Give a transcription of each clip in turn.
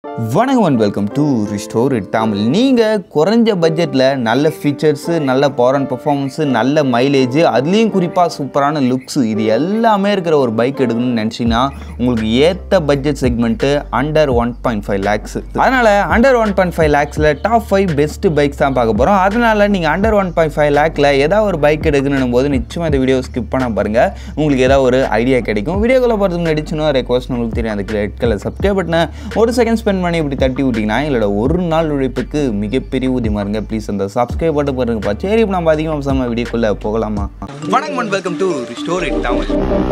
வணக்கம் and welcome to ரிஸ்டோர் தமிழ் நீங்கள் குறைஞ்ச பட்ஜெட்டில் நல்ல ஃபீச்சர்ஸு நல்ல பவர் அண்ட் பர்ஃபார்மன்ஸு நல்ல மைலேஜ் அதுலேயும் குறிப்பாக சூப்பரான லுக்ஸு இது எல்லாமே இருக்கிற ஒரு பைக் எடுக்கணும்னு நினச்சிங்கன்னா உங்களுக்கு ஏற்ற budget segment under one point five lakhs அதனால் அண்டர் ஒன் பாயிண்ட் ஃபைவ் லேக்ஸில் டாப் ஃபைவ் பெஸ்ட் பைக்ஸ் தான் பார்க்க போகிறோம் அதனால் நீங்கள் அண்டர் ஒன் பாயிண்ட் ஃபைவ் லேக்கில் ஏதாவது ஒரு பைக் எடுக்கணும் போது நிச்சயமாக இந்த வீடியோ ஸ்கிப் பண்ண பாருங்கள் உங்களுக்கு ஏதாவது ஒரு ஐடியா கிடைக்கும் வீடியோக்குள்ளே போகிறதுக்கு முன்னாடி சின்ன ரெக்வஸ்ட் உங்களுக்கு தெரியும் அதுக்கு ரெட் கலர் சப்ஸ்கிரைப் பட்டனை ஒரு செகண்ட் ஸ்பெண்ட் பண்ணி இப்படி தட்டி விட்டிங்கன்னா எங்களோட ஒரு நாள் உழைப்புக்கு மிகப்பெரிய ஊதியமாக இருங்க ப்ளீஸ் அந்த சப்ஸ்கிரைப் பட்டன் பாருங்கப்பா சரி இப்போ நம்ம அதிகமாக சம வீடியோக்குள்ளே போகலாமா வணக்கம் அண்ட் வெல்கம் டு ரிஸ்டோர் இட் தமிழ்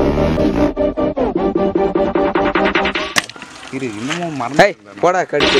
இரு இன்னமும் மறந்து ஏய் போடா கடிச்சு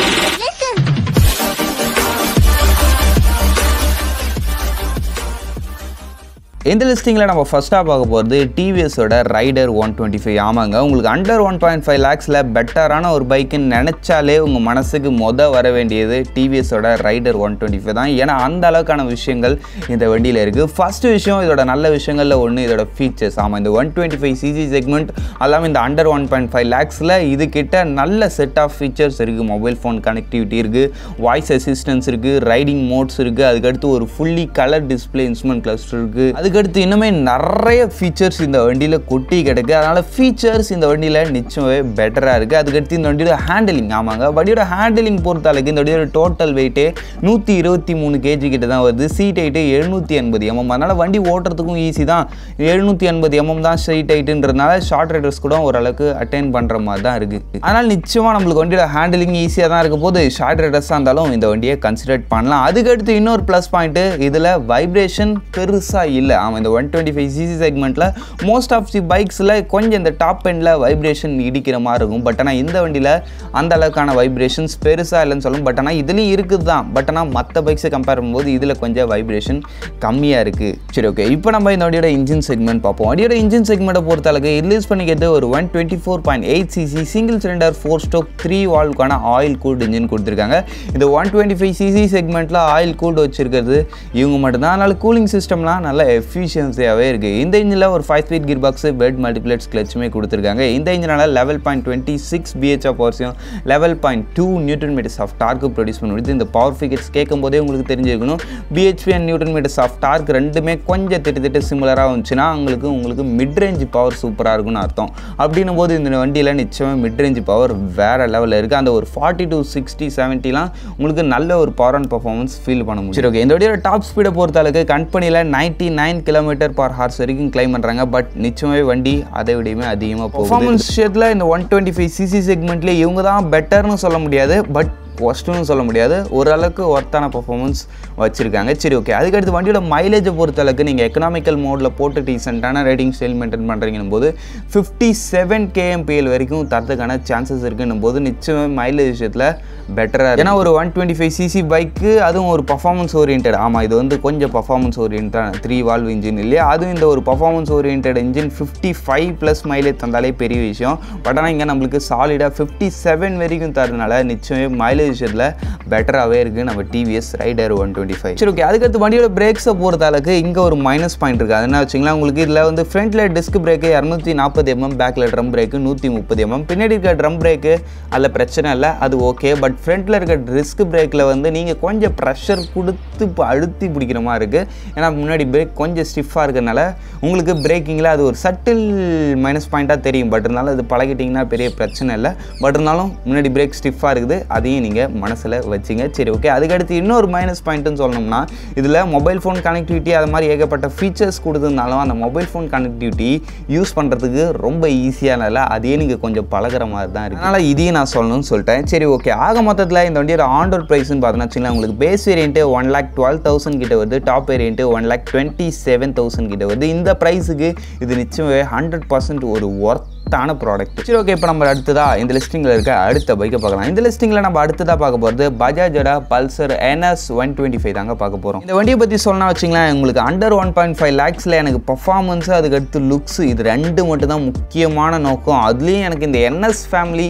இந்த லிஸ்டிங்கில் நம்ம ஃபஸ்ட்டாக பார்க்க போகிறது டிவிஎஸோட ரைடர் ஒன் டுவெண்ட்டி ஃபைவ் ஆமாங்க உங்களுக்கு அண்டர் ஒன் பாயிண்ட் ஃபைவ் லேக்ஸில் பெட்டரான ஒரு பைக்குன்னு நினச்சாலே உங்கள் மனசுக்கு மொத வர வேண்டியது டிவிஎஸோட ரைடர் ஒன் டுவெண்ட்டி ஃபைவ் தான் ஏன்னா அந்த அளவுக்கான விஷயங்கள் இந்த வண்டியில் இருக்குது ஃபஸ்ட்டு விஷயம் இதோட நல்ல விஷயங்களில் ஒன்று இதோட ஃபீச்சர்ஸ் ஆமாம் இந்த one twenty five CC segment அல்லாமல் இந்த அண்டர் ஒன் பாயிண்ட் ஃபைவ் லேக்ஸில் இது கிட்ட நல்ல செட் ஆஃப் ஃபீச்சர்ஸ் இருக்குது மொபைல் ஃபோன் கனெக்டிவிட்டி இருக்குது வாய்ஸ் அசிஸ்டன்ஸ் இருக்குது ரைடிங் மோட்ஸ் இருக்குது அதுக்கடுத்து ஒரு fully colour display instrument cluster இருக்குது அதுக்கடுத்து இன்னுமே நிறைய ஃபீச்சர்ஸ் இந்த வண்டியில் கொட்டி கிடக்கு அதனால் ஃபீச்சர்ஸ் இந்த வண்டியில் நிச்சயமே பெட்டராக இருக்குது அதுக்கடுத்து இந்த வண்டியோட ஹேண்டிலிங் ஆமாங்க வண்டியோட ஹேண்டிலிங் பொறுத்த அளவுக்கு இந்த வண்டியோட டோட்டல் வெயிட்டே நூற்றி இருபத்தி மூணு கேஜி கிட்ட தான் வருது சீட் ஹைட்டு எழுநூற்றி எண்பது எம்எம் அதனால் வண்டி ஓட்டுறதுக்கும் ஈஸி தான் எழுநூற்றி எண்பது எம்எம் தான் சீட் ஹைட்டுன்றதுனால ஷார்ட் ரைடர்ஸ் கூட ஓரளவுக்கு அட்டைன் பண்ணுற மாதிரி தான் இருக்குது அதனால் நிச்சயமாக நம்மளுக்கு வண்டியோட ஹேண்டிலிங் ஈஸியாக தான் இருக்க போது ஷார்ட் ரைடர்ஸாக இருந்தாலும் இந்த வண்டியை கன்சிடர் பண்ணலாம் அதுக்கடுத்து இன்னொரு ப்ளஸ் பாயிண்ட்டு இதில் வைப்ரேஷன் பெருசாக இல்லை ஆமாம் இந்த ஒன் டுவெண்ட்டி ஃபைவ் சிசி செக்மெண்ட்டில் மோஸ்ட் ஆஃப் தி பைக்ஸில் கொஞ்சம் இந்த டாப் எண்டில் வைப்ரேஷன் இடிக்கிற மாதிரி இருக்கும் பட் ஆனால் இந்த வண்டியில் அந்த அளவுக்கான வைப்ரேஷன்ஸ் பெருசாக இல்லைன்னு சொல்லும் பட் ஆனால் இதுலேயும் இருக்குது தான் பட் ஆனால் மற்ற பைக்ஸை கம்பேர் பண்ணும்போது இதில் கொஞ்சம் வைப்ரேஷன் கம்மியாக இருக்குது சரி ஓகே இப்போ நம்ம இந்த வண்டியோட இன்ஜின் செக்மெண்ட் பார்ப்போம் வண்டியோட இன்ஜின் செக்மெண்ட்டை பொறுத்த அளவுக்கு ரிலீஸ் பண்ணிக்கிறது ஒரு one twenty four point eight CC single cylinder four stroke three வால்வுக்கான ஆயில் கூல்டு இன்ஜின் கொடுத்துருக்காங்க இந்த ஒன் டுவெண்ட்டி ஃபைவ் சிசி செக்மெண்ட்டில் ஆயில் கூல்டு வச்சிருக்கிறது இவங்க மட்டும்தான் அதனால் கூலிங் சிஸ்டம்லாம் நல்ல எஃபிஷியன்சியாகவே இருக்குது இந்த இன்ஜினில் ஒரு five speed gear box wet multiplates கிளச்சுமே கொடுத்துருக்காங்க இந்த இன்ஜினால் eleven point twenty six BH of பவர்ஸையும் eleven point two newton metres of torque produce பண்ணுறது இந்த பவர் ஃபிகர்ஸ் கேட்கும் போதே உங்களுக்கு தெரிஞ்சிருக்கணும் BHP and newton metres of torque ரெண்டுமே கொஞ்சம் திட்டு திட்டு சிமிலராக வந்துச்சுன்னா உங்களுக்கு உங்களுக்கு மிட் ரேஞ்ச் பவர் சூப்பராக இருக்கும்னு அர்த்தம் அப்படின்னும் போது இந்த வண்டியில் நிச்சயமாக மிட் ரேஞ்ச் பவர் வேறு லெவலில் இருக்குது அந்த ஒரு ஃபார்ட்டி டு சிக்ஸ்டி செவன்ட்டிலாம் உங்களுக்கு நல்ல ஒரு பவர் அண்ட் பர்ஃபார்மன்ஸ் ஃபீல் பண்ண முடியும் சரி ஓகே இந்த வண்டியோட டாப் ஸ்பீடை பொறுத்த அளவுக்கு கம்பெனியில் ninety nine kilometre per hour வரைக்கும் கிளைம் பண்ணுறாங்க பட் நிச்சயமாகவே வண்டி அதை விடையுமே அதிகமாக போகும் பர்ஃபார்மன்ஸ் விஷயத்தில் இந்த ஒன் டுவெண்ட்டி ஃபைவ் சிசி செக்மெண்ட்லேயே இவங்க தான் பெட்டர்னு சொல்ல முடியாது பட் ஒஸ்ட்டுன்னு சொல்ல முடியாது ஓரளவுக்கு ஒர்த்தான பர்ஃபார்மன்ஸ் வச்சுருக்காங்க சரி ஓகே அதுக்கடுத்து வண்டியோட மைலேஜை பொறுத்தளவுக்கு நீங்கள் எக்கனாமிக்கல் மோடில் போட்டு டீசெண்டான ரைடிங் ஸ்டைல் மெயின்டைன் பண்ணுறீங்கன்னு போது ஃபிஃப்டி செவன் கேஎம்பிஎல் வரைக்கும் தரத்துக்கான சான்சஸ் இருக்குன்னும் போது நிச்சயமாக மைலேஜ் விஷயத்தில் பெட்டராக ஏன்னா ஒரு one twenty five CC bike அதுவும் ஒரு பர்ஃபார்மன்ஸ் ஓரியன்ட் ஆமாம் இது வந்து கொஞ்சம் பர்ஃபார்மன்ஸ் ஓரியன்டான த்ரீ வால்வ் இன்ஜின் இல்லையா அதுவும் இந்த ஒரு performance orient engine fifty five plus mileage தந்தாலே பெரிய விஷயம் பட் ஆனால் இங்கே நம்மளுக்கு சாலிடாக ஃபிஃப்டி செவன் வரைக்கும் தரதுனால நிச்சயம் மைலேஜ் விஷயத்தில் பெட்டராகவே இருக்குது நம்ம TVS Raider one twenty five சரி ஓகே அதுக்கடுத்து வண்டியோட பிரேக்ஸை பொறுத்த அளவுக்கு இங்கே ஒரு மைனஸ் பாயிண்ட் இருக்குது அது என்ன வச்சிங்களா உங்களுக்கு இதில் வந்து ஃப்ரண்ட்டில் டிஸ்க் பிரேக்கு இரநூத்தி நாற்பது எம்எம் பேக்கில் ட்ரம் பிரேக்கு நூற்றி முப்பது எம்எம் பின்னாடி இருக்க ட்ரம் பிரேக்கு அதில் பிரச்சனை இல்லை அது ஓகே பட் ஃப்ரண்ட்டில் இருக்க டிஸ்க் பிரேக்கில் வந்து நீங்கள் கொஞ்சம் ப்ரெஷர் கொடுத்து இப்போ அழுத்தி பிடிக்கிற மாதிரி இருக்குது ஏன்னா முன்னாடி பிரேக் கொஞ்சம் ஸ்டிஃபாக இருக்கிறனால உங்களுக்கு பிரேக்கிங்கில் அது ஒரு சட்டில் மைனஸ் பாயிண்ட்டாக தெரியும் பட் இருந்தாலும் அது பழகிட்டிங்கன்னா பெரிய பிரச்சனை இல்லை பட் இருந்தாலும் முன்னாடி பிரேக் ஸ்டிஃபாக இருக்குது அதையும் நீங்கள் மனசில் வச்சுங்க சரி ஓகே அதுக்கடுத்து இன்னொரு மைனஸ் பாயிண்ட்டுன்னு சொல்லணும்னா இதில் மொபைல் ஃபோன் கனெக்டிவிட்டி அது மாதிரி ஏகப்பட்ட ஃபீச்சர்ஸ் கொடுத்துருந்தாலும் அந்த மொபைல் ஃபோன் கனெக்டிவிட்டி யூஸ் பண்ணுறதுக்கு ரொம்ப ஈஸியான இல்லை அதையே நீங்கள் கொஞ்சம் பழகிற மாதிரி தான் இருக்குது அதனால் இதையும் நான் சொல்லணும்னு சொல்லிட்டேன் சரி ஓகே ஆக மொத்தத்தில் இந்த வண்டியோட ஆண்டோர் ப்ரைஸ்னு பார்த்தோன்னா வச்சுக்கலாம் உங்களுக்கு base variant one lakh twelve thousand கிட்ட வருது top variant one lakh twenty seven thousand கிட்ட வருது இந்த ப்ரைஸுக்கு இது நிச்சயமே ஹண்ட்ரட் பர்சன்ட் ஒரு ஒர்த்தான ப்ராடக்ட் சரி ஓகே இப்போ நம்ம அடுத்ததா இந்த லிஸ்டிங்கில் இருக்க அடுத்த பைக்கை பார்க்கலாம் இந்த லிஸ்டிங்கில் நம்ம அடுத்ததாக பார்க்க போகிறது பஜாஜோட Pulsar NS one twenty five தாங்க பார்க்க போகிறோம் இந்த வண்டியை பற்றி சொல்லணும் வச்சிங்களேன் உங்களுக்கு அண்டர் ஒன் பாயிண்ட் ஃபைவ் லேக்ஸில் எனக்கு பர்ஃபார்மன்ஸு அதுக்கடுத்து லுக்ஸ் இது ரெண்டு மட்டும் தான் முக்கியமான நோக்கம் அதுலேயும் எனக்கு இந்த என்எஸ் ஃபேமிலி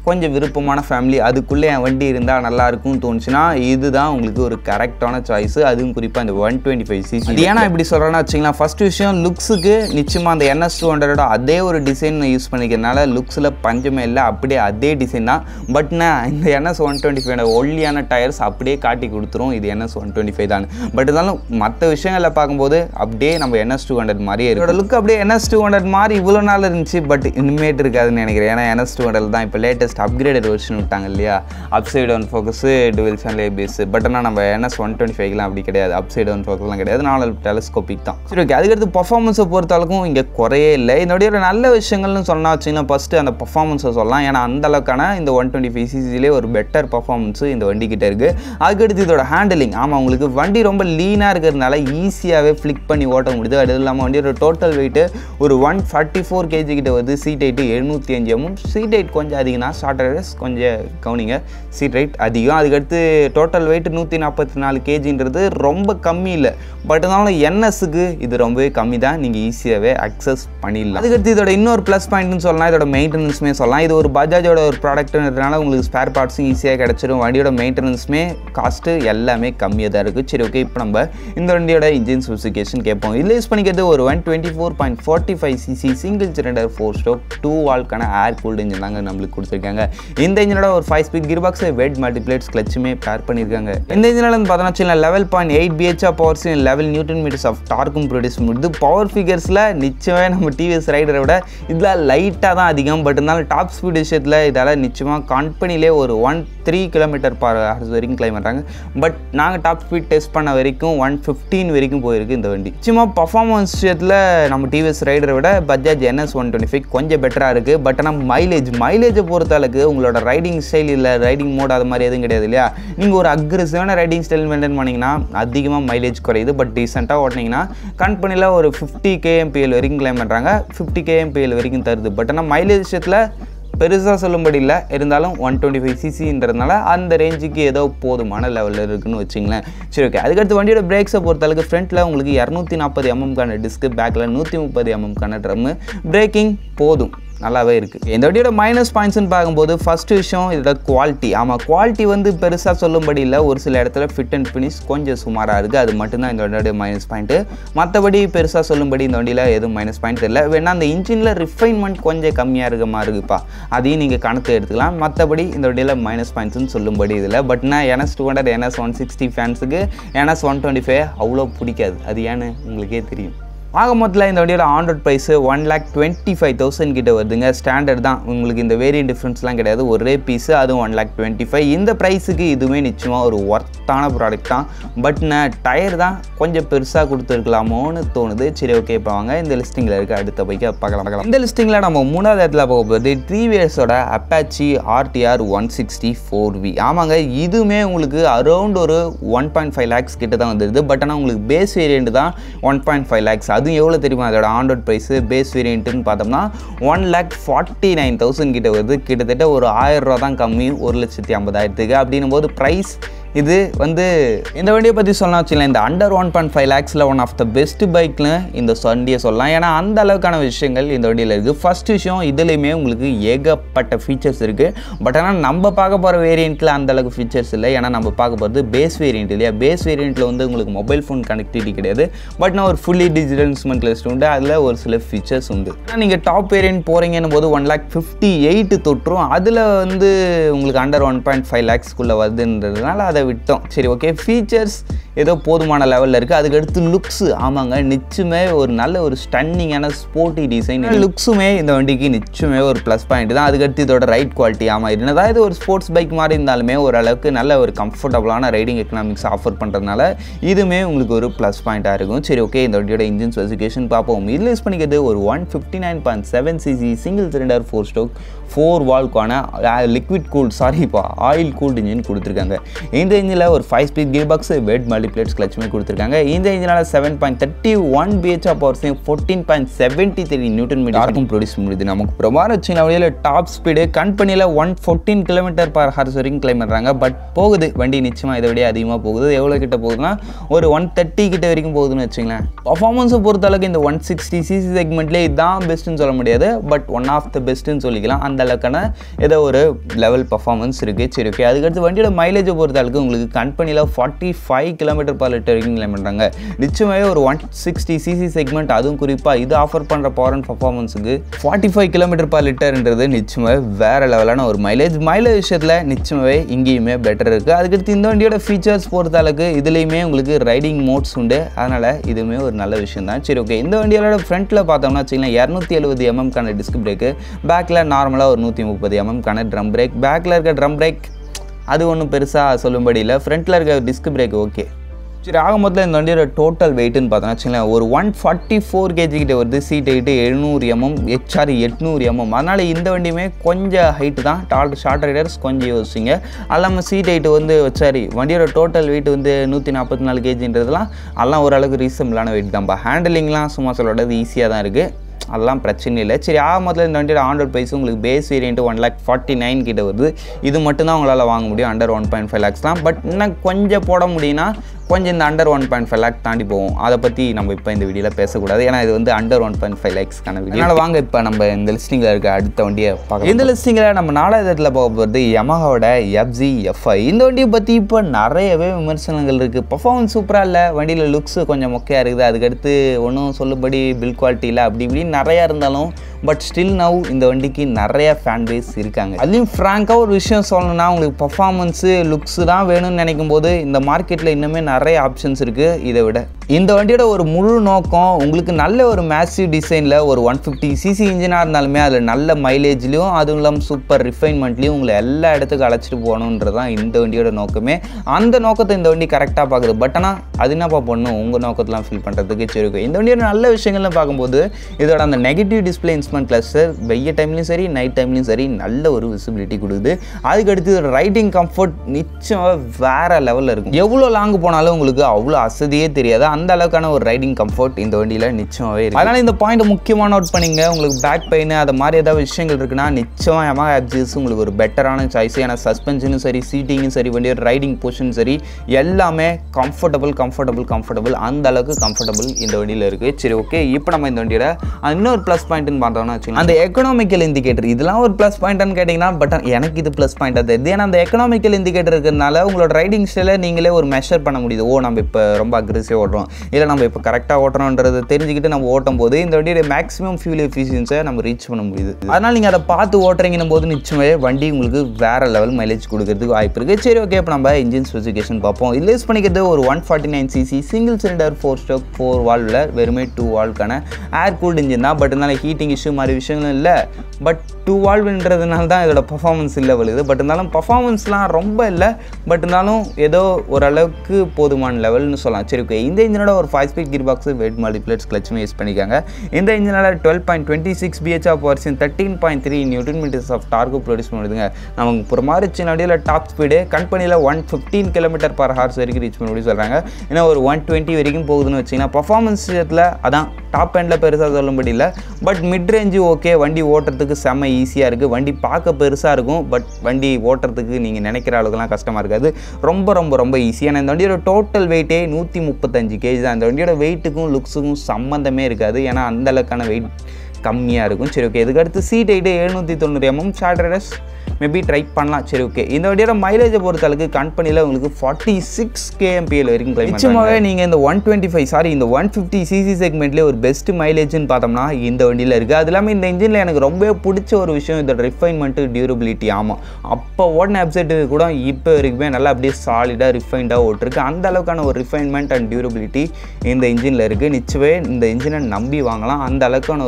கொஞ்சம் விருப்பமான ஃபேமிலி அதுக்குள்ளே என் வண்டி இருந்தால் நல்லா இருக்கும்னு தோணுச்சுன்னா இதுதான் உங்களுக்கு ஒரு கரெக்டான சாய்ஸ் அதுவும் குறிப்பாக இந்த ஒன் டுவெண்ட்டி ஃபைவ் சிசி இது ஏன்னா இப்படி சொல்கிறேன்னா வச்சிங்களேன் ஃபர்ஸ்ட் விஷயம் லுக்ஸுக்கு நிச்சயமாக அந்த என்எஸ் டூ ஹண்ட்ரடோட அதே ஒரு டிசைன் யூஸ் பண்ணிக்கிறதுனால லுக்ஸில் பஞ்சமே இல்லை அப்படியே அதே டிசைன் தான் பட் நான் இந்த என்எஸ் ஒன் டுவெண்ட்டி ஃபைவ் ஒல்லியான டயர்ஸ் அப்படியே காட்டி கொடுத்துரும் இது என்எஸ் ஒன் டுவெண்ட்டி ஃபைவ் தான் பட் இருந்தாலும் மற்ற விஷயங்களை பார்க்கும்போது அப்படியே நம்ம என்எஸ் டூ ஹண்ட்ரட் மாதிரியே இதோட லுக் அப்படியே என்எஸ் டூ ஹண்ட்ரட் மாதிரி இவ்வளோ நாள் இருந்துச்சு பட் இனிமேட் இருக்காதுன்னு நினைக்கிறேன் ஏன்னா என்எஸ் டூ ஹண்ட்ரட் தான் இப்போ லேட்டஸ்ட் அப்கிரேடட் வெர்ஷன் விட்டாங்க இல்லையா upside one focus dual channel ABS but ஆனால் நம்ம என்எஸ் ஒன் டுவெண்ட்டி ஃபைவ்லாம் அப்படி கிடையாது அப் சைடு ஒன் ஃபோக்கஸ்லாம் கிடையாது நாலு டெலஸ்கோபிக் தான் சரி ஓகே அதுக்கடுத்து பர்ஃபார்மன்ஸை பொறுத்தளவுக்கும் இங்கே குறையே இல்லை இதோடைய ஒரு நல்ல விஷயங்கள்னு சொன்னால் வச்சிங்கன்னா ஃபஸ்ட்டு அந்த பர்ஃபார்மன்ஸை சொல்லலாம் ஏன்னா அந்த அளவுக்கான இந்த ஒன் டுவெண்ட்டி ஃபைவ் சிசிலே ஒரு பெட்டர் பர்ஃபார்மன்ஸு இந்த வண்டிக்கிட்ட இருக்குது அதுக்கடுத்து இதோட ஹேண்டிலிங் ஆமாம் உங்களுக்கு வண்டி ரொம்ப லீனாக இருக்கிறதுனால ஈஸியாகவே ஃப்ளிக் பண்ணி ஓட்ட முடியுது அது இல்லாமல் வண்டியோட டோட்டல் வெயிட்டு ஒரு ஒன் ஃபார்ட்டி ஃபோர் கேஜி கிட்ட வருது சீட் ஹைட்டு எழுநூற்றி அஞ்சு எம்எம் சீட் ஹைட் கொஞ்சம் அதிகம் தான் ஷார்ட் ரைடர்ஸ் கொஞ்சம் கவனிங்க சீட் ஹைட் அதிகம் அதுக்கடுத்து டோட்டல் வெயிட் நூற்றி நாற்பத்தி நாலு கேஜின்றது ரொம்ப கம்மி இல்லை பட் இருந்தாலும் என்எஸ்க்கு இது ரொம்பவே கம்மி தான் நீங்கள் ஈஸியாகவே அக்சஸ் பண்ணிடலாம் அதுக்கடுத்து இதோட இன்னொரு ப்ளஸ் பாயிண்ட்னு சொல்லலாம் இதோட மெயின்டெனன்ஸுமே சொல்லலாம் இது ஒரு பஜாஜோட ஒரு ப்ராடக்ட்ன்றதுனால உங்களுக்கு ஸ்பேர் பார்ட்ஸும் ஈஸியாக கிடச்சிரும் வண்டியோட மெயின்டெனன்ஸுமே காஸ்ட்டு எல்லாமே கம்மியாக தான் இருக்குது சரி ஓகே இப்போ நம்ம இந்த வண்டியோட இன்ஜின் ஸ்பெசிஃபிகேஷன் கேட்போம் இதில் யூஸ் பண்ணிக்கிறது ஒரு one twenty four point forty five CC single cylinder four stroke two வால்க்கான ஏர் கூல்டு இன்ஜின் தாங்க நம்மளுக்கு கொடுத்துருக்காங்க இந்த இன்ஜினோட ஒரு five speed gear box wet multiplates கிளச்சுமே பேர் பண்ணியிருக்காங்க இந்த இன்ஜினில் வந்து பார்த்தோன்னா வச்சுக்கலாம் லெவல் பாயிண்ட் எயிட் பிஹெச்ஆ பவர் சின் லெவல் நியூட்டன் மீட்டர்ஸ் ஆஃப் டார்க்கும் ப்ரொடியூஸ் பண்ணுது பவர் ஃபிகர்ஸில் நிச்சயமே நம்ம டிவிஎஸ் ரைடரை விட இதில் லைட்டாக தான் அதிகம் பட் இருந்தாலும் டாப் ஸ்பீட் விஷயத்தில் இதால் நிச்சயமாக கம்பெனிலே ஒரு one three kilometre per hours வரைக்கும் கிளைம் பண்ணுறாங்க பட் நாங்கள் டாப் ஸ்பீட் டெஸ்ட் பண்ண வரைக்கும் ஒன் ஃபிஃப்டீன் வரைக்கும் போயிருக்கு இந்த வண்டி நிச்சயமா பர்ஃபார்மன்ஸ் விஷயத்தில் நம்ம டிவிஎஸ் ரைடரை விட Bajaj NS one twenty five கொஞ்சம் பெட்டராக இருக்குது பட் ஆனால் மைலேஜ் மைலேஜை பொறுத்த அளவுக்கு உங்களோட ரைடிங் ஸ்டைல் இல்லை ரைடிங் மோட் அது மாதிரி எதுவும் கிடையாது இல்லையா நீங்கள் ஒரு அக்ரெசிவான ரைடிங் ஸ்டைல் மெயின்டைன் பண்ணிங்கன்னா அதிகமாக மைலேஜ் குறையுது பட் டீசெண்டாக ஓட்டினீங்கன்னா கம்பெனியில் ஒரு ஃபிஃப்டி கேஎம்பிஎல் வரைக்கும் கிளைம் பண்ணுறாங்க ஃபிஃப்டி கேஎம்பிஎல் வரைக்கும் தருது பட் ஆனால் மைலேஜ் விஷயத்தில் பெருசாக சொல்லும்படி இல்லை இருந்தாலும் ஒன் டுவெண்ட்டி ஃபைவ் சிசின்றதுனால அந்த ரேஞ்சுக்கு ஏதோ போதுமான லெவலில் இருக்குன்னு வச்சிங்களேன் சரி ஓகே அதுக்கடுத்து வண்டியோட பிரேக்ஸை பொறுத்தளவுக்கு ஃப்ரண்ட்டில் உங்களுக்கு இரநூத்தி நாற்பது எம்எம்கான டிஸ்க்கு பேக்கில் நூற்றி முப்பது எம்எம்கான ட்ரம்மு பிரேக்கிங் போதும் நல்லாவே இருக்குது இந்த வண்டியோட மைனஸ் பாயிண்ட்ஸ்னு பார்க்கும்போது ஃபஸ்ட்டு விஷயம் இதோட குவாலிட்டி ஆமாம் குவாலிட்டி வந்து பெருசாக சொல்லும்படி இல்லை ஒரு சில இடத்துல ஃபிட் அண்ட் ஃபினிஷ் கொஞ்சம் சுமாராக இருக்குது அது மட்டும்தான் இந்த வண்டியோட மைனஸ் பாயிண்ட்டு மற்றபடி பெருசாக சொல்லும்படி இந்த வண்டியில் எதுவும் மைனஸ் பாயிண்ட் இல்லை வேணா அந்த இன்ஜினில் ரிஃபைன்மெண்ட் கொஞ்சம் கம்மியாக இருக்க மாதிரி இருக்குப்பா அதையும் நீங்கள் கணக்கு எடுத்துக்கலாம் மற்றபடி இந்த வண்டியில் மைனஸ் பாயிண்ட்ஸ்னு சொல்லும்படி இதில் பட் நான் NS two hundred NS one sixty ஃபேன்ஸுக்கு என்எஸ் ஒன் டுவெண்ட்டி ஃபைவ் அவ்வளோ பிடிக்காது அது ஏன்னு உங்களுக்கே தெரியும் ஆக மொத்தத்தில் இந்த வண்டியோட on road price one lakh twenty five thousand கிட்ட வருதுங்க ஸ்டாண்டர்ட் தான் உங்களுக்கு இந்த வேரியன்ட் டிஃப்ரென்ஸ்லாம் கிடையாது ஒரே பீஸு அதுவும் ஒன் லேக் டுவெண்ட்டி ஃபைவ் இந்த ப்ரைஸுக்கு இதுவுமே நிச்சயமாக ஒரு ஒர்த்தான ப்ராடக்ட் தான் பட் நான் டயர் தான் கொஞ்சம் பெருசாக கொடுத்துருக்கலாமோன்னு தோணுது சரி ஓகே இப்போ வாங்க இந்த லிஸ்டிங்கில் இருக்க அடுத்த பைக்கை பார்க்கலாம் பார்க்கலாம் இந்த லிஸ்டிங்கில் நம்ம மூணாவது இடத்துல போக போகுது த்ரீவியர்ஸோட Apache RTR one sixty four V ஆமாங்க இதுவுமே உங்களுக்கு அரௌண்ட் ஒரு ஒன் பாயிண்ட் ஃபைவ் லேக்ஸ் கிட்ட தான் வந்துடுது பட் ஆனால் உங்களுக்கு பேஸ் வேரியண்ட் தான் ஒன் பாயிண்ட் ஃபைவ் லேக்ஸ் அதுவும் எவ்வளோ தெரியுமா அதோட ஆண்ட்ராய்ட் ப்ரைஸு பேஸ் வேரியண்ட்டுன்னு பார்த்தோம்னா one lakh forty nine thousand கிட்ட வருது கிட்டத்தட்ட ஒரு ஆயிரம் ரூபா தான் கம்மி ஒரு லட்சத்தி ஐம்பதாயிரத்துக்கு அப்படின்னும் போது ப்ரைஸ் இது வந்து இந்த வண்டியை பற்றி சொல்லலாம் வச்சுக்கலாம் இந்த அண்டர் ஒன் பாயிண்ட் ஃபைவ் லேக்ஸில் ஒன் ஆஃப் த பெஸ்ட் பைக்னு இந்த வண்டியை சொல்லலாம் ஏன்னா அந்த அளவுக்கான விஷயங்கள் இந்த வண்டியில் இருக்குது ஃபர்ஸ்ட் விஷயம் இதுலேயுமே உங்களுக்கு ஏகப்பட்ட ஃபீச்சர்ஸ் இருக்குது பட் ஆனால் நம்ம பார்க்க போகிற வேரியண்ட்டில் அந்த அளவுக்கு ஃபீச்சர்ஸ் இல்லை ஏன்னா நம்ம பார்க்க போகிறது பேஸ் வேரியண்ட் இல்லையா பேஸ் வேரியண்ட்டில் வந்து உங்களுக்கு மொபைல் ஃபோன் கனெக்டிவிட்டி கிடையாது பட் நான் ஒரு ஃபுல்லி டிஜிட்டல் இன்ஸ்ட்ருமெண்ட் லிஸ்ட் உண்டு அதில் ஒரு சில ஃபீச்சர்ஸ் உண்டு ஆனால் நீங்கள் டாப் வேரியண்ட் போகிறீங்கன்னு போது ஒன் லேக் ஃபிஃப்டி எயிட்டு தொற்றும் அதில் வந்து உங்களுக்கு அண்டர் ஒன் பாயிண்ட் ஃபைவ் லேக்ஸ்க்குள்ளே வருதுன்றதுனால அதை விட்டோம் சரி ஓகே ஃபீச்சர்ஸ் ஏதோ போதுமான லெவலில் இருக்குது அதுக்கடுத்து லுக்ஸு ஆமாங்க நிச்சயமே ஒரு நல்ல ஒரு ஸ்டன்னிங்கான ஸ்போர்ட்டி டிசைன் லுக்ஸுமே இந்த வண்டிக்கு நிச்சயமே ஒரு ப்ளஸ் பாயிண்ட் தான் அதுக்கடுத்து இதோட ரைட் குவாலிட்டி ஆமாம் என்னதான் இது ஒரு ஸ்போர்ட்ஸ் பைக் மாதிரி இருந்தாலுமே ஓரளவுக்கு நல்ல ஒரு கம்ஃபர்டபுளான ரைடிங் எக்கனாமிக்ஸ் ஆஃபர் பண்ணுறதுனால இதுவுமே உங்களுக்கு ஒரு ப்ளஸ் பாயிண்ட்டாக இருக்கும் சரி ஓகே இந்த வண்டியோட இன்ஜின் ஸ்பெசிஃபிகேஷன் பார்ப்போம் இதில் யூஸ் பண்ணிக்கிறது ஒரு one fifty nine point seven CC single cylinder four stroke four வால்க்கான லிக்விட் கூல் சாரிப்பா ஆயில் கூல்டு இன்ஜின் கொடுத்துருக்காங்க இந்த இன்ஜினில் ஒரு five speed gear box wet multi multi plates கிளச்சுமே கொடுத்துருக்காங்க இந்த இன்ஜினால் seven point thirty one BH of பவர்ஸையும் fourteen point seventy three newton மீட்டருக்கும் ப்ரொடியூஸ் முடியுது நமக்கு பிரமாணம் வச்சுங்களா வழியில் டாப் ஸ்பீடு கம்பெனியில் one fourteen kilometre per hour வரைக்கும் கிளைம் பண்ணுறாங்க பட் போகுது வண்டி நிச்சயமாக இதை விட அதிகமாக போகுது எவ்வளோ கிட்ட போகுதுன்னா ஒரு ஒன் தேர்ட்டி கிட்ட வரைக்கும் போகுதுன்னு வச்சுங்களேன் பர்ஃபார்மன்ஸை பொறுத்தளவுக்கு இந்த ஒன் சிக்ஸ்டி சிசி செக்மெண்ட்லேயே இதுதான் பெஸ்ட்டுன்னு சொல்ல முடியாது பட் ஒன் ஆஃப் த பெஸ்ட்டுன்னு சொல்லிக்கலாம் அந்த அளவுக்கான ஏதோ ஒரு லெவல் பர்ஃபார்மன்ஸ் இருக்குது சரி ஓகே அதுக்கடுத்து வண்டியோட மைலேஜை பொறுத்தளவுக்கு உங்களுக்கு கம்பெனியில் forty five kilometre per litre வரைக்கும் கிளைம் பண்ணுறாங்க நிச்சயமாகவே ஒரு ஒன் சிக்ஸ்டி சிசி செக்மெண்ட் அதுவும் குறிப்பாக இது ஆஃபர் பண்ணுற பவர் அண்ட் பர்ஃபார்மன்ஸுக்கு ஃபார்ட்டி ஃபைவ் கிலோமீட்டர் பர் லிட்டர்ன்றது நிச்சயமாகவே வேறு லெவலான ஒரு மைலேஜ் மைலேஜ் விஷயத்தில் நிச்சயமாகவே இங்கேயுமே பெட்டர் இருக்குது அதுக்கடுத்து இந்த வண்டியோட ஃபீச்சர்ஸ் பொறுத்த அளவுக்கு இதுலேயுமே உங்களுக்கு ரைடிங் மோட்ஸ் உண்டு அதனால் இதுவுமே ஒரு நல்ல விஷயம் தான் சரி ஓகே இந்த வண்டியோட ஃப்ரண்ட்டில் பார்த்தோம்னா வச்சுக்கலாம் இரநூத்தி எழுபது எம்எம்கான டிஸ்க் பிரேக்கு பேக்கில் நார்மலாக ஒரு நூற்றி முப்பது எம்எம்கான ட்ரம் பிரேக் பேக்கில் இருக்க ட்ரம் பிரேக் அது ஒன்றும் பெருசாக சொல்லும்படி இல்லை ஃப்ரண்ட்டில் இருக்க டிஸ்க் பிரேக் ஓகே சரி ஆக மொத்தம் இந்த வண்டியோட டோட்டல் வெயிட்னு பார்த்தோன்னா வச்சுங்களேன் ஒரு ஒன் ஃபார்ட்டி ஃபோர் கேஜி கிட்ட வருது சீட் ஹைட்டு எழுநூறு எம்எம் ஹெச்ஆர் எட்நூறு எம்எம் அதனால் இந்த வண்டியுமே கொஞ்சம் ஹைட்டு தான் டால் ஷார்ட் ரைடர்ஸ் கொஞ்சம் யோசிச்சிங்க அது இல்லாமல் சீட் ஹைட்டு வந்து சாரி வண்டியோட டோட்டல் வெயிட் வந்து நூற்றி நாற்பத்தி நாலு கேஜின்றதுலாம் அதெல்லாம் ஓரளவுக்கு ரீசனபிளான வெயிட் தான்ப்பா ஹேண்டிலிங்லாம் சும்மா சொல்லக்கூடாது ஈஸியாக தான் இருக்குது அதெல்லாம் பிரச்சனை இல்லை சரி ஆக மொத்தத்தில் இந்த வண்டியோட ஆண்டர் ப்ரைஸ் உங்களுக்கு base variant one lakh forty nine கிட்ட வருது இது மட்டும்தான் உங்களால் வாங்க முடியும் under one point five lakhs தான் பட் இன்னும் கொஞ்சம் போட முடியும்னா கொஞ்சம் இந்த under one point five lakh தாண்டி போகும் அதை பற்றி நம்ம இப்போ இந்த வீடியோவில் பேசக்கூடாது ஏன்னா இது வந்து அண்டர் ஒன் பாயிண்ட் ஃபைவ் லேக்ஸ்க்கான வீடியோ அதனால் வாங்க இப்போ நம்ம இந்த லிஸ்டிங்கில் இருக்க அடுத்த வண்டியை பார்க்கலாம் இந்த லிஸ்டிங்கில் நம்ம நாலாவது இடத்துல பார்க்க போகிறது யமஹாவோட எஃப்ஜி எஃப்ஐ இந்த வண்டியை பற்றி இப்போ நிறையவே விமர்சனங்கள் இருக்குது பர்ஃபார்மன்ஸ் சூப்பராக இல்லை வண்டியில் லுக்ஸ் கொஞ்சம் மொக்கையாக இருக்குது அதுக்கடுத்து ஒன்றும் சொல்லுபடி பில் குவாலிட்டி இல்லை அப்படி இப்படின்னு நிறையா இருந்தாலும் பட் ஸ்டில் நவ் இந்த வண்டிக்கு நிறைய ஃபேன் பேஸ் இருக்காங்க அதுலேயும் ஃப்ராங்காக ஒரு விஷயம் சொல்லணும்னா உங்களுக்கு பர்ஃபார்மன்ஸு லுக்ஸ் தான் வேணும்னு நினைக்கும் போது இந்த மார்க்கெட்டில் இன்னுமே நிறைய ஆப்ஷன்ஸ் இருக்குது இதை விட இந்த வண்டியோட ஒரு முழு நோக்கம் உங்களுக்கு நல்ல ஒரு மேசிவ் டிசைனில் ஒரு ஒன் ஃபிஃப்டி சிசி இன்ஜினாக இருந்தாலுமே அதில் நல்ல மைலேஜ்லையும் அதுவும் இல்லாமல் சூப்பர் ரிஃபைன்மெண்ட்லையும் உங்களை எல்லா இடத்துக்கும் அழைச்சிட்டு போகணுன்றது தான் இந்த வண்டியோட நோக்கமே அந்த நோக்கத்தை இந்த வண்டி கரெக்டாக பார்க்குது பட் ஆனால் அது என்னப்பா பண்ணும் உங்கள் நோக்கத்தெலாம் ஃபில் பண்ணுறதுக்கு சரி இருக்கும் இந்த வண்டியோட நல்ல விஷயங்கள்னு பார்க்கும்போது இதோட அந்த நெகட்டிவ் டிஸ்பிளே இன்ஸ்ட்ருமெண்ட் கிளஸ்டர் வெய்ய டைம்லையும் சரி நைட் டைம்லையும் சரி நல்ல ஒரு விசிபிலிட்டி கொடுக்குது அதுக்கடுத்து இதோட ரைட்டிங் கம்ஃபர்ட் நிச்சயமாக வேறு லெவலில் இருக்கும் எவ்வளோ லாங் போனாலும் உங்களுக்கு அவ்வளோ அசதியே தெரியாது அந்த அளவுக்கான ஒரு ரைடிங் கம்ஃபர்ட் இந்த வண்டியில் நிச்சயமாகவே இருக்குது அதனால் இந்த பாயிண்ட் முக்கியமாக நோட் பண்ணிங்க உங்களுக்கு பேக் பெயின் அது மாதிரி ஏதாவது விஷயங்கள் இருக்குன்னா நிச்சயமாக எமா ஆப்ஜிஸ் உங்களுக்கு ஒரு பெட்டரான சாய்ஸ் ஏன்னா சஸ்பென்ஷனும் சரி சீட்டிங்கும் சரி வண்டியோட ரைடிங் பொசிஷன் சரி எல்லாமே கம்ஃபர்டபுள் கம்ஃபர்டபுள் கம்ஃபர்டபுள் அந்த அளவுக்கு கம்ஃபர்டபுள் இந்த வண்டியில் இருக்குது சரி ஓகே இப்போ நம்ம இந்த வண்டியோட இன்னொரு ப்ளஸ் பாயிண்ட்னு பார்த்தோம்னா வச்சுக்கலாம் அந்த எக்கனாமிக்கல் இண்டிகேட்டர் இதெல்லாம் ஒரு ப்ளஸ் பாயிண்ட்னு கேட்டிங்கன்னா பட் எனக்கு இது ப்ளஸ் பாயிண்ட் அது ஏன்னா அந்த எக்கனாமிக்கல் இண்டிகேட்டர் இருக்கிறதுனால உங்களோட ரைடிங் ஸ்டைலை நீங்களே ஒரு மெஷர் பண்ண முடியுது ஓ நம்ம இப்போ ரொம்ப அக்ரெசிவ் ஓட்டுறோம் இல்லை நம்ம இப்போ கரெக்டாக ஓட்டுறோன்றதை தெரிஞ்சுக்கிட்டு நம்ம ஓட்டும் போது இந்த வண்டியோட மேக்ஸிமம் ஃபியூல் எஃபிஷியன்ஸை நம்ம ரீச் பண்ண முடியுது அதனால் நீங்கள் அதை பார்த்து ஓட்டுறீங்கன்னும் போது நிச்சயமே வண்டி உங்களுக்கு வேறு லெவல் மைலேஜ் கொடுக்கறதுக்கு வாய்ப்பு இருக்குது சரி ஓகே இப்போ நம்ம இன்ஜின் ஸ்பெசிஃபிகேஷன் பார்ப்போம் இதில் யூஸ் பண்ணிக்கிறது ஒரு one forty nine CC single cylinder four stroke four வால்வில் வெறுமே டூ வால்க்கான ஏர் கூல்டு இன்ஜின் தான் பட் இருந்தாலும் ஹீட்டிங் இஷ்யூ மாதிரி விஷயங்களும் இல்லை பட் டூ வால்வ்ன்றதுனால தான் இதோட பர்ஃபார்மன்ஸ் இல்லை வருது பட் இருந்தாலும் பர்ஃபார்மன்ஸ்லாம் ரொம்ப இல்லை பட் இருந்தாலும் ஏதோ ஓரளவுக்கு போதுமான லெவல்னு சொல்லலாம் சரி ஓகே இந்த இன்ஜினோட ஒரு five speed gear box wet multiplates கிளச்சுமே யூஸ் பண்ணிக்காங்க இந்த இன்ஜினோட twelve point twenty six BH of பர்சன் thirteen point three newton metres of torque produce பண்ணுதுங்க நமக்கு ஒரு மாதிரி சின்ன அடியில் டாப் ஸ்பீடு கம்பெனியில் one fifteen kilometre per hour வரைக்கும் ரீச் பண்ணி சொல்கிறாங்க ஏன்னா ஒரு ஒன் டுவெண்ட்டி வரைக்கும் போகுதுன்னு வச்சிங்கன்னா பர்ஃபார்மன்ஸ் விஷயத்தில் அதான் டாப் எண்டில் பெருசாக சொல்லும்படி இல்லை பட் மிட் ரேஞ்சு ஓகே வண்டி ஓட்டுறதுக்கு செம்ம ஈஸியாக இருக்குது வண்டி பார்க்க பெருசாக இருக்கும் பட் வண்டி ஓட்டுறதுக்கு நீங்கள் நினைக்கிற அளவுக்குலாம் கஷ்டமாக இருக்காது ரொம்ப ரொம்ப ரொம்ப ஈஸியான இந்த வண்டியோட டோட்டல் வெயிட்டே நூற்றி முப்பத்தஞ்சு கேஜி தான் இந்த வண்டியோட வெயிட்டுக்கும் லுக்ஸுக்கும் சம்மந்தமே இருக்காது ஏன்னா அந்த அளவுக்கான வெயிட் கம்மியாக இருக்கும் சரி ஓகே இதுக்கடுத்து சீட் ஹைட்டு எழுநூற்றி தொண்ணூறு MM short riders maybe try பண்ணலாம் சரி ஓகே இந்த வண்டியோட மைலேஜை பொறுத்தளவுக்கு கம்பெனியில் உங்களுக்கு ஃபார்ட்டி சிக்ஸ் கேஎம்பிஎல் வரைக்கும் கிளைம் நிச்சயமாகவே நீங்கள் இந்த ஒன் டுவெண்ட்டி ஃபைவ் சாரி இந்த ஒன் ஃபிஃப்டி சிசி செக்மெண்ட்லேயே ஒரு பெஸ்ட் மைலேஜ்னு பார்த்தோம்னா இந்த வண்டியில் இருக்குது அது இல்லாமல் இந்த இன்ஜினில் எனக்கு ரொம்ப பிடிச்ச ஒரு விஷயம் இதோட ரிஃபைன்மெண்ட்டு டியூரபிலிட்டி ஆமாம் அப்போ ஓடின வெப்சைட்டு கூட இப்போ வரைக்குமே நல்லா அப்படியே சாலிடாக ரிஃபைண்டாக ஓட்டிருக்கு அந்த அளவுக்கான ஒரு ரிஃபைன்மெண்ட் அண்ட் டியூரபிலிட்டி இந்த இன்ஜினில் இருக்குது நிச்சயமே இந்த இன்ஜினை நம்பி வாங்கலாம் அந்த அளவுக்கான ஒரு ட்ரஸ்ட்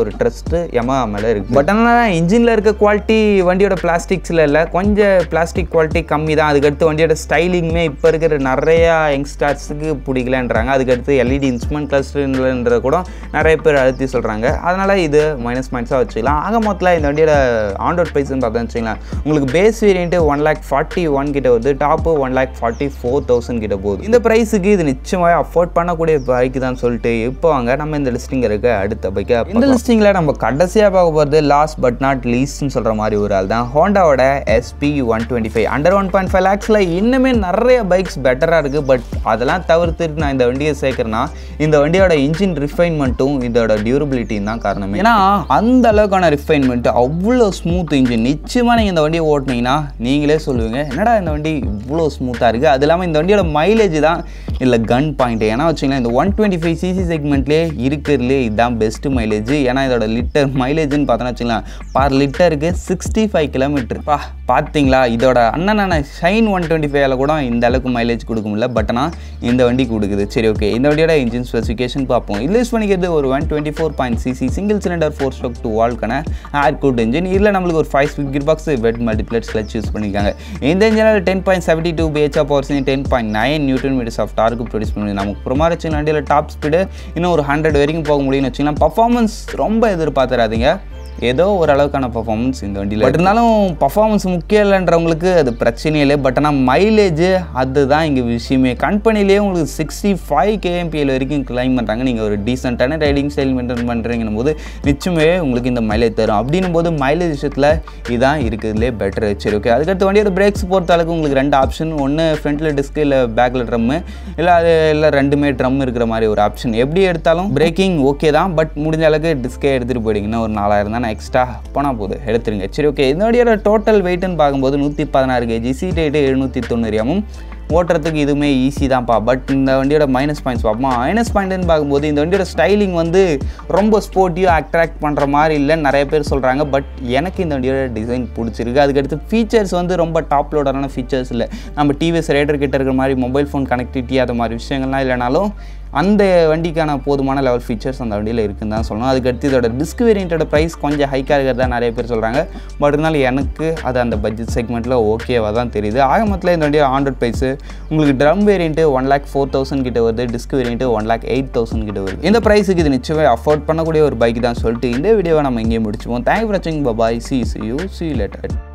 ட்ரஸ்ட்டு Yamaha மேலே இருக்குது பட் ஆனால் இன்ஜினில் இருக்க குவாலிட்டி வண்டியோட பிளாஸ்டிக்ஸில் இல்லை கொஞ்சம் பிளாஸ்டிக் குவாலிட்டி கம்மி தான் அதுக்கடுத்து வண்டியோட ஸ்டைலிங்குமே இப்போ இருக்கிற நிறையா யங்ஸ்டர்ஸுக்கு பிடிக்கலன்றாங்க அதுக்கடுத்து எல்இடி இன்ஸ்ட்ருமெண்ட் கிளஸ்டர்ன்ற கூட நிறைய பேர் அழுத்தி சொல்கிறாங்க அதனால் இது மைனஸ் பாயிண்ட்ஸாக வச்சுக்கலாம் ஆக மொத்தத்தில் இந்த வண்டியோட ஆண்டோட் ப்ரைஸ்னு பார்த்தா வச்சுக்கலாம் உங்களுக்கு base variant one lakh forty one கிட்ட வருது top one lakh forty four thousand கிட்ட போகுது இந்த ப்ரைஸுக்கு இது நிச்சயமாக அஃபோர்ட் பண்ணக்கூடிய பைக் தான் சொல்லிட்டு இப்போ வாங்க நம்ம இந்த லிஸ்டிங் இருக்க அடுத்த பைக்கை இந்த லிஸ்டிங்கில் நம்ம கடைசியாக பார்க்க போகிறது லாஸ்ட் பட் நாட் லீஸ்ட்னு சொல்கிற மாதிரி ஒரு ஆள் தான் ஹோண்டாவோட SP one twenty five under one point five லேக்ஸில் இன்னுமே நிறைய பைக்ஸ் பெட்டராக இருக்குது பட் அதெல்லாம் தவிர்த்துட்டு நான் இந்த வண்டியை சேர்க்குறேன்னா இந்த வண்டியோட இன்ஜின் ரிஃபைன்மெண்ட்டும் இதோட டியூரபிலிட்டியும் தான் காரணம் ஏன்னா அந்த அளவுக்கான ரிஃபைன்மெண்ட் அவ்வளோ ஸ்மூத் இன்ஜின் நிச்சயமாக நீங்கள் இந்த வண்டியை ஓட்டினீங்கன்னா நீங்களே சொல்லுவீங்க என்னடா இந்த வண்டி இவ்வளோ ஸ்மூத்தாக இருக்குது அது இல்லாமல் இந்த வண்டியோட மைலேஜ் தான் இல்லை கன் பாயிண்ட் ஏன்னா வச்சிங்களேன் இந்த ஒன் டுவெண்ட்டி ஃபைவ் சிசி செக்மெண்ட்லேயே இருக்கிறதுலே இதுதான் பெஸ்ட்டு மைலேஜ் ஏன்னா இதோட லிட்டர் மைலேஜ்னு பார்த்தோன்னா வச்சுக்கலாம் பர் லிட்டருக்கு சிக்ஸ்டி ஃபைவ் கிலோமீட்டர் பா பார்த்தீங்களா இதோட அண்ணனான ஷைன் ஒன் டுவெண்ட்டி ஃபைவ்ல கூட இந்த அளவுக்கு மைலேஜ் கொடுக்க முடியல பட் ஆனால் இந்த வண்டி கொடுக்குது சரி ஓகே இந்த வண்டியோட இன்ஜின் ஸ்பெசிஃபிகேஷன் பார்ப்போம் இதில் யூஸ் பண்ணிக்கிறது ஒரு one twenty four point CC single cylinder four stroke two வால்க்கான ஏர் கூட் இன்ஜின் இதில் நம்மளுக்கு ஒரு five speed gear box wet multiplate clutch use பண்ணியிருக்காங்க இந்த இன்ஜினில் ten point seventy two BHP power ten point nine newton metres of torque produce பண்ணி நமக்கு புறமா வச்சு வண்டியில் டாப் ஸ்பீடு இன்னும் ஒரு ஹண்ட்ரட் வரைக்கும் போக முடியும்னு வச்சுக்கலாம் பர்ஃபார்மன்ஸ் ரொம்ப எதிர்பார்த்துறாதீங்க ஏதோ ஓரளவுக்கான பர்ஃபார்மன்ஸ் இந்த வண்டியில் பட் இருந்தாலும் பர்ஃபார்மன்ஸ் முக்கியம் இல்லைன்றவங்களுக்கு அது பிரச்சனையே இல்லை பட் ஆனால் மைலேஜ் அதுதான் இங்கே விஷயமே கம்பெனிலேயே உங்களுக்கு சிக்ஸ்டி ஃபைவ் கேஎம்பிஎல் வரைக்கும் கிளைம் பண்ணுறாங்க நீங்கள் ஒரு டீசெண்டான ரைடிங் ஸ்டைல் மெயின்டைன் பண்ணுறீங்கன்னும் போது நிச்சயமே உங்களுக்கு இந்த மைலேஜ் தரும் அப்படின்னும் போது மைலேஜ் விஷயத்தில் இதான் இருக்கிறதுலே பெட்டர் சரி ஓகே அதுக்கடுத்து வண்டியோட பிரேக்ஸ் பொறுத்த அளவுக்கு உங்களுக்கு ரெண்டு ஆப்ஷன் ஒன்று ஃப்ரண்ட்டில் டிஸ்க் இல்லை பேக்கில் ட்ரம்மு இல்லை அது இல்லை ரெண்டுமே ட்ரம் இருக்கிற மாதிரி ஒரு ஆப்ஷன் எப்படி எடுத்தாலும் பிரேக்கிங் ஓகே தான் பட் முடிஞ்ச அளவுக்கு டிஸ்கே எடுத்துகிட்டு போயிட்டீங்கன்னா ஒரு நாலாயிரம் தான் எக்ஸ்ட்ரா போனால் போகுது எடுத்துருங்க சரி ஓகே இதனுடைய டோட்டல் வெயிட்னு பார்க்கும்போது நூற்றி பதினாறு கேஜி சீட் வெயிட்டு எழுநூற்றி தொண்ணூறியாமும் ஓட்டுறதுக்கு இதுவுமே ஈஸி தான்ப்பா பட் இந்த வண்டியோட மைனஸ் பாயிண்ட்ஸ் பார்ப்போம் மைனஸ் பாயிண்ட்னு பார்க்கும்போது இந்த வண்டியோட ஸ்டைலிங் வந்து ரொம்ப ஸ்போர்ட்டிவ் அட்ராக்ட் பண்ணுற மாதிரி இல்லைன்னு நிறைய பேர் சொல்கிறாங்க பட் எனக்கு இந்த வண்டியோட டிசைன் பிடிச்சிருக்கு அதுக்கடுத்து ஃபீச்சர்ஸ் வந்து ரொம்ப டாப் லோடரான ஃபீச்சர்ஸ் இல்லை நம்ம டிவிஎஸ் ரேடர் கிட்ட இருக்கிற மாதிரி மொபைல் ஃபோன் கனெக்டிவிட்டி அது மாதிரி விஷயங்கள்லாம் இல்லைனாலும் அந்த வண்டிக்கான போதுமான லெவல் ஃபீச்சர்ஸ் அந்த வண்டியில் இருக்குன்னு தான் சொல்லணும் அதுக்கடுத்து இதோட டிஸ்க் வேரியண்ட்டோட ப்ரைஸ் கொஞ்சம் ஹைக்காக இருக்கிறதா நிறைய பேர் சொல்கிறாங்க பட் இருந்தாலும் எனக்கு அது அந்த பட்ஜெட் செக்மெண்ட்டில் ஓகேவாக தான் தெரியுது ஆக மொத்தத்தில் இந்த வண்டியோட ஆண்ட்ராய்ட் ப்ரைஸு உங்களுக்கு drum variant one lakh four thousand கிட்ட வருது disc variant one lakh eight thousand கிட்ட வருது இந்த ப்ரைஸுக்கு இது நிச்சயமே அஃபோர்ட் பண்ணக்கூடிய ஒரு பைக் தான் சொல்லிட்டு இந்த வீடியோவை நம்ம இங்கே முடிச்சுப்போம் தேங்க் ஃபார் வாட்சிங் bye bye see see you see later